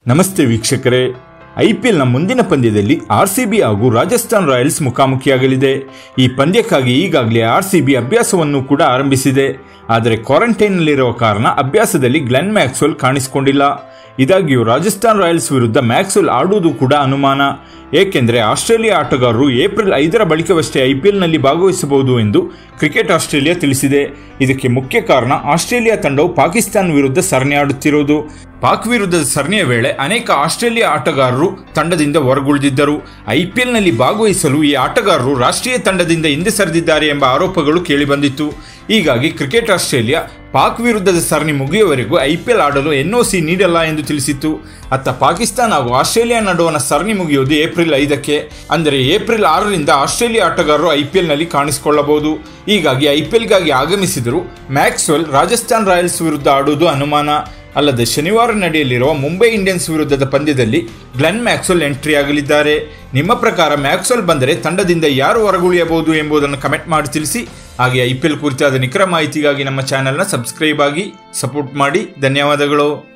ನಮಸ್ತೆ ವೀಕ್ಷಕರೇ ಐಪಿಎಲ್ನ ಮುಂದಿನ ಪಂದ್ಯದಲ್ಲಿ ಆರ್ ಸಿ ಬಿ ಹಾಗೂ ರಾಜಸ್ಥಾನ್ ರಾಯಲ್ಸ್ ಮುಖಾಮುಖಿಯಾಗಲಿದೆ ಈ ಪಂದ್ಯಕ್ಕಾಗಿ ಈಗಾಗಲೇ ಆರ್ ಸಿ ಬಿ ಅಭ್ಯಾಸವನ್ನು ಕೂಡ ಆರಂಭಿಸಿದೆ ಆದರೆ ಕ್ವಾರಂಟೈನ್ನಲ್ಲಿರುವ ಕಾರಣ ಅಭ್ಯಾಸದಲ್ಲಿ ಗ್ಲೆನ್ ಮ್ಯಾಕ್ಸ್ವೆಲ್ ಕಾಣಿಸಿಕೊಂಡಿಲ್ಲ ಇದಾಗಿಯೂ ರಾಜಸ್ಥಾನ್ ರಾಯಲ್ಸ್ ವಿರುದ್ಧ ಮ್ಯಾಕ್ಸ್ವೆಲ್ ಆಡುವುದು ಕೂಡ ಅನುಮಾನ ಏಕೆಂದರೆ ಆಸ್ಟ್ರೇಲಿಯಾ ಆಟಗಾರರು ಏಪ್ರಿಲ್ ಐದರ ಬಳಿಕವಷ್ಟೇ ಐಪಿಎಲ್ನಲ್ಲಿ ಭಾಗವಹಿಸಬಹುದು ಎಂದು ಕ್ರಿಕೆಟ್ ಆಸ್ಟ್ರೇಲಿಯಾ ತಿಳಿಸಿದೆ ಇದಕ್ಕೆ ಮುಖ್ಯ ಕಾರಣ ಆಸ್ಟ್ರೇಲಿಯಾ ತಂಡವು ಪಾಕಿಸ್ತಾನ ವಿರುದ್ಧ ಸರಣಿ ಆಡುತ್ತಿರುವುದು ಪಾಕ್ ವಿರುದ್ಧದ ಸರಣಿಯ ವೇಳೆ ಅನೇಕ ಆಸ್ಟ್ರೇಲಿಯಾ ಆಟಗಾರರು ತಂಡದಿಂದ ಹೊರಗುಳಿದಿದ್ದರು ಐಪಿಎಲ್ನಲ್ಲಿ ಭಾಗವಹಿಸಲು ಈ ಆಟಗಾರರು ರಾಷ್ಟ್ರೀಯ ತಂಡದಿಂದ ಹಿಂದೆ ಸರಿದಿದ್ದಾರೆ ಎಂಬ ಆರೋಪಗಳು ಕೇಳಿಬಂದಿತ್ತು ಹೀಗಾಗಿ ಕ್ರಿಕೆಟ್ ಆಸ್ಟ್ರೇಲಿಯಾ ಪಾಕ್ ವಿರುದ್ಧದ ಸರಣಿ ಮುಗಿಯುವವರೆಗೂ ಐಪಿಎಲ್ ಆಡಲು ಎನ್ಒಸಿ ನೀಡಲ್ಲ ಎಂದು ತಿಳಿಸಿತ್ತು ಅತ್ತ ಪಾಕಿಸ್ತಾನ ಹಾಗೂ ಆಸ್ಟ್ರೇಲಿಯಾ ನಡುವಣ ಸರಣಿ ಮುಗಿಯುವುದು ಏಪ್ರಿಲ್ ಐದಕ್ಕೆ ಅಂದರೆ ಏಪ್ರಿಲ್ ಆರರಿಂದ ಆಸ್ಟ್ರೇಲಿಯಾ ಆಟಗಾರರು ಐಪಿಎಲ್ನಲ್ಲಿ ಕಾಣಿಸಿಕೊಳ್ಳಬಹುದು ಹೀಗಾಗಿ ಐಪಿಎಲ್ಗಾಗಿ ಆಗಮಿಸಿದರೂ ಮ್ಯಾಕ್ಸ್ವೆಲ್ ರಾಜಸ್ಥಾನ್ ರಾಯಲ್ಸ್ ವಿರುದ್ಧ ಆಡುವುದು ಅನುಮಾನ ಅಲ್ಲದೆ ಶನಿವಾರ ನಡೆಯಲಿರುವ ಮುಂಬೈ ಇಂಡಿಯನ್ಸ್ ವಿರುದ್ಧದ ಪಂದ್ಯದಲ್ಲಿ ಗ್ಲೆನ್ ಮ್ಯಾಕ್ಸ್ವೆಲ್ ಎಂಟ್ರಿ ಆಗಲಿದ್ದಾರೆ ನಿಮ್ಮ ಪ್ರಕಾರ ಮ್ಯಾಕ್ಸ್ವೆಲ್ ಬಂದರೆ ತಂಡದಿಂದ ಯಾರು ಹೊರಗುಳಿಯಬಹುದು ಎಂಬುದನ್ನು ಕಮೆಂಟ್ ಮಾಡಿ ತಿಳಿಸಿ ಹಾಗೆ ಐ ಪಿ ಎಲ್ ಕುರಿತಾದ ನಿಖರ ಮಾಹಿತಿಗಾಗಿ ನಮ್ಮ ಚಾನೆಲ್ನ ಸಬ್ಸ್ಕ್ರೈಬ್ ಆಗಿ ಸಪೋರ್ಟ್ ಮಾಡಿ ಧನ್ಯವಾದಗಳು